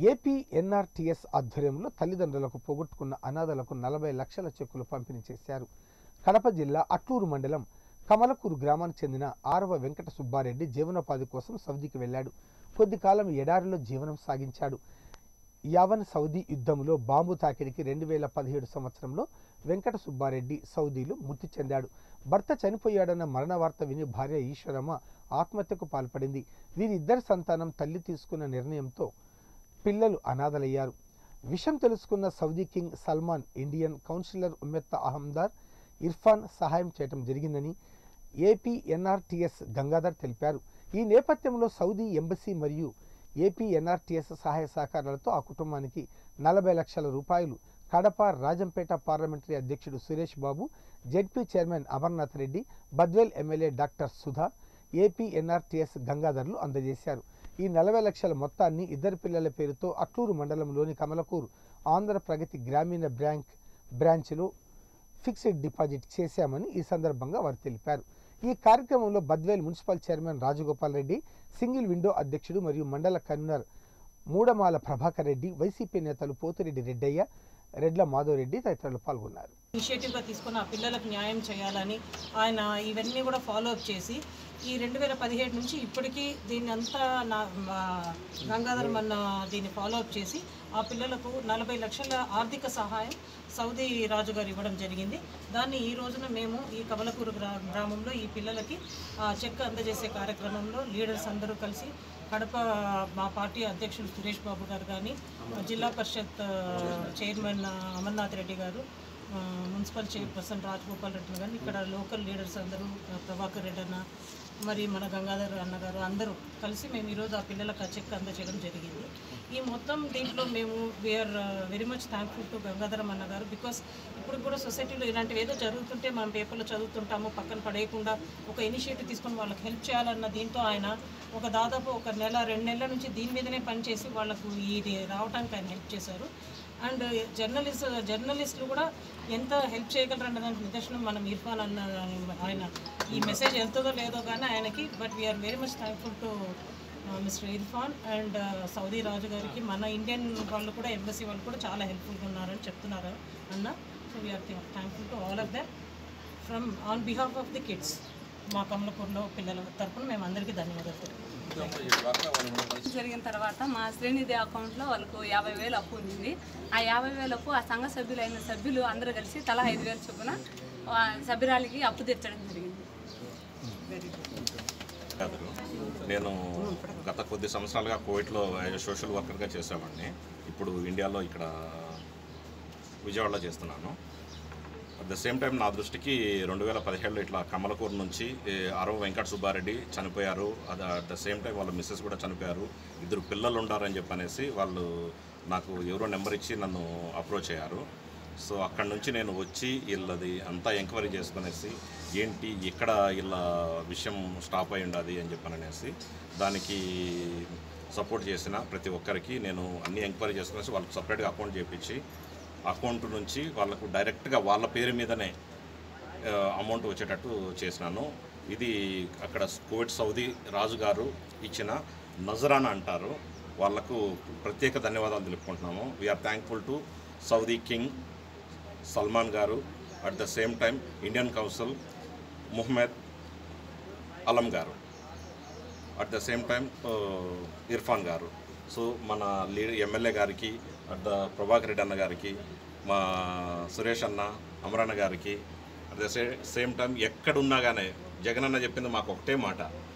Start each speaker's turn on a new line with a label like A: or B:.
A: AP NRTS ఆధ్వర్యంలో తల్లిదండ్రులకు పోగొట్టుకున్న అనాథలకు నలభై లక్షల చెక్కులు పంపిణీ చేశారు కడప జిల్లా అట్లూరు మండలం కమలకూరు గ్రామానికి చెందిన ఆరవ వెంకట సుబ్బారెడ్డి జీవనోపాధి కోసం సౌదీకి వెళ్ళాడు కొద్ది కాలం ఎడారిలో జీవనం సాగించాడు యావన్ సౌదీ యుద్ధంలో బాంబు తాకిడికి రెండు వేల పదిహేడు సంవత్సరంలో వెంకట సుబ్బారెడ్డి సౌదీలో మృతి చెందాడు భర్త చనిపోయాడన్న మరణ వార్త విని భార్య ఈశ్వరమ్మ ఆత్మహత్యకు పాల్పడింది వీరిద్దరి సంతానం తల్లి తీసుకున్న నిర్ణయంతో పిల్లలు అనాథలయ్యారు విషయం తెలుసుకున్న Saudi king Salman Indian counsellor ఉమ్మెత్త అహమ్దార్ ఇర్ఫాన్ సహాయం చేయడం జరిగిందని ఏపీ ఎన్ఆర్టీఎస్ గంగాధర్ తెలిపారు ఈ నేపథ్యంలో సౌదీ ఎంబసీ మరియు ఏపీ ఎన్ఆర్టీఎస్ సహాయ సహకారాలతో ఆ కుటుంబానికి నలభై లక్షల రూపాయలు కడప రాజంపేట పార్లమెంటరీ అధ్యక్షుడు Suresh Babu ZP chairman Amarnath Reddy Badvel MLA doctor Sudha AP NRTS గంగాధర్లు అందజేశారు ఈ నలభై లక్షల మొత్తాన్ని ఇద్దరు పిల్లల పేరుతో అట్లూరు మండలంలోని కమలకూరు ఆంధ్ర ప్రగతి గ్రామీణ బ్యాంక్ బ్రాంచ్లో ఫిక్స్డ్ డిపాజిట్ చేశామని ఈ సందర్భంగా వారు తెలిపారు ఈ కార్యక్రమంలో Badvel municipal chairman Rajagopal Reddy single window అధ్యక్షుడు మరియు మండల కన్వీనర్ మూడమాల ప్రభాకర్ రెడ్డి వైసీపీ నేతలు పోతిరెడ్డి రెడ్డయ్య రెడ్ల మాధవరెడ్డి తదితరులు పాల్గొన్నారు
B: ఇనిషియేటివ్గా తీసుకుని ఆ పిల్లలకు న్యాయం చేయాలని ఆయన ఇవన్నీ కూడా ఫాలో అప్ చేసి ఈ రెండు వేల పదిహేడు నుంచి ఇప్పటికీ దీన్ని అంతా నా మా గంగాధర్ మన దీన్ని ఫాలో అప్ చేసి ఆ పిల్లలకు నలభై లక్షల ఆర్థిక సహాయం సౌదీ రాజు గారు ఇవ్వడం జరిగింది దాన్ని ఈ రోజున మేము ఈ కమలకూరు గ్రా గ్రామంలో ఈ పిల్లలకి ఆ చెక్ అందజేసే కార్యక్రమంలో లీడర్స్ అందరూ కలిసి కడప మా పార్టీ అధ్యక్షుడు సురేష్ బాబు గారు కానీ జిల్లా పరిషత్ ఆ, చైర్మన్ ఆ, అమర్నాథ్ రెడ్డి గారు ఆ, మున్సిపల్ చైర్పర్సన్ రాజగోపాల్ రెడ్డి కానీ ఇక్కడ లోకల్ లీడర్స్ అందరూ ఆ, ప్రభాకర్ రెడ్డి అన్న మరి మన గంగాధర్ అన్నగారు అందరూ కలిసి మేము ఈరోజు ఆ పిల్లలకు ఆ చెక్ అందజేయడం జరిగింది ఈ మొత్తం దీంట్లో మేము we are very much thankful to Gangadharam అన్నగారు బికాస్ ఇప్పుడు కూడా సొసైటీలో ఇలాంటివి ఏదో జరుగుతుంటే మనం పేపర్లో చదువుతుంటాము పక్కన పడేయకుండా ఒక ఇనిషియేటివ్ తీసుకొని వాళ్ళకి హెల్ప్ చేయాలన్న దీంతో ఆయన ఒక దాదాపు ఒక నెల రెండు నెలల నుంచి దీని మీదనే పనిచేసి వాళ్ళకు ఇది రావడానికి ఆయన హెల్ప్ చేశారు అండ్ జర్నలిస్ట్ జర్నలిస్టులు కూడా ఎంత హెల్ప్ చేయగలరన్న దానికి నిదర్శనం మనం ఇర్ఫాన్ అన్న ఆయన ఈ మెసేజ్ వెళ్తుందో లేదో కానీ ఆయనకి but we are very much thankful to mister Irfan and Saudi రాజు గారికి మన ఇండియన్ వాళ్ళు కూడా ఎంబసీ వాళ్ళు కూడా చాలా హెల్ప్ఫుల్గా ఉన్నారని చెప్తున్నారు అన్న so we are thankful to all of that from on behalf of the kids మా కమలపూర్లో పిల్లల తరపున మేము అందరికీ ధన్యవాదాలు తెలియజేస్తున్నాం.
C: జరిగిన తర్వాత మా శ్రేణిధి అకౌంట్లో వాళ్ళకు యాభై వేలు అప్పు ఉంది ఆ యాభై వేలకు ఆ సంఘ సభ్యులైన సభ్యులు అందరూ కలిసి తలా ఐదు వేలు చొప్పున ఆ సభ్యురాలికి అప్పు తీర్చడం జరిగింది
D: కాదు నేను గత కొద్ది సంవత్సరాలుగా కోవిడ్లో సోషల్ వర్కర్గా చేసేవాడిని ఇప్పుడు ఇండియాలో ఇక్కడ విజయవాడలో చేస్తున్నాను అట్ ద సేమ్ టైం నా దృష్టికి రెండు వేల పదిహేడులో ఇట్లా కమలకూరు నుంచి ఏ, అరవ వెంకట సుబ్బారెడ్డి చనిపోయారు అది అట్ ద సేమ్ టైం వాళ్ళ మిస్సెస్ కూడా చనిపోయారు ఇద్దరు పిల్లలు ఉండారని చెప్పనేసి వాళ్ళు నాకు ఎవరో నెంబర్ ఇచ్చి నన్ను అప్రోచ్ అయ్యారు సో అక్కడ నుంచి నేను వచ్చి వీళ్ళది అంతా ఎంక్వైరీ చేసుకునేసి ఏంటి ఇక్కడ వీళ్ళ విషయం స్టాప్ అయి ఉండాది అని చెప్పననేసి దానికి సపోర్ట్ చేసిన ప్రతి ఒక్కరికి నేను అన్ని ఎంక్వైరీ చేసుకునేసి వాళ్ళకి సపరేట్గా అకౌంట్ చేయించి అకౌంట్ నుంచి వాళ్ళకు డైరెక్ట్గా వాళ్ళ పేరు మీదనే ఆ, అమౌంట్ వచ్చేటట్టు చేసినాను ఇది అక్కడ కోవిడ్ సౌదీ రాజు గారు ఇచ్చిన నజరానా అంటారు వాళ్ళకు ప్రత్యేక ధన్యవాదాలు తెలుపుకుంటున్నాము we are thankful to Saudi king Salman గారు at the same time Indian council Muhammad Alam గారు at the same time Irfan గారు సో మన లీ ఎమ్మెల్యే గారికి అట్ ద ప్రభాకర్ రెడ్డి అన్న గారికి మా సురేష్ అన్న అమరన్న గారికి అట్ ద సే సేమ్ టైం ఎక్కడున్నా కానీ జగన్ అన్న చెప్పింది మాకు ఒకటే మాట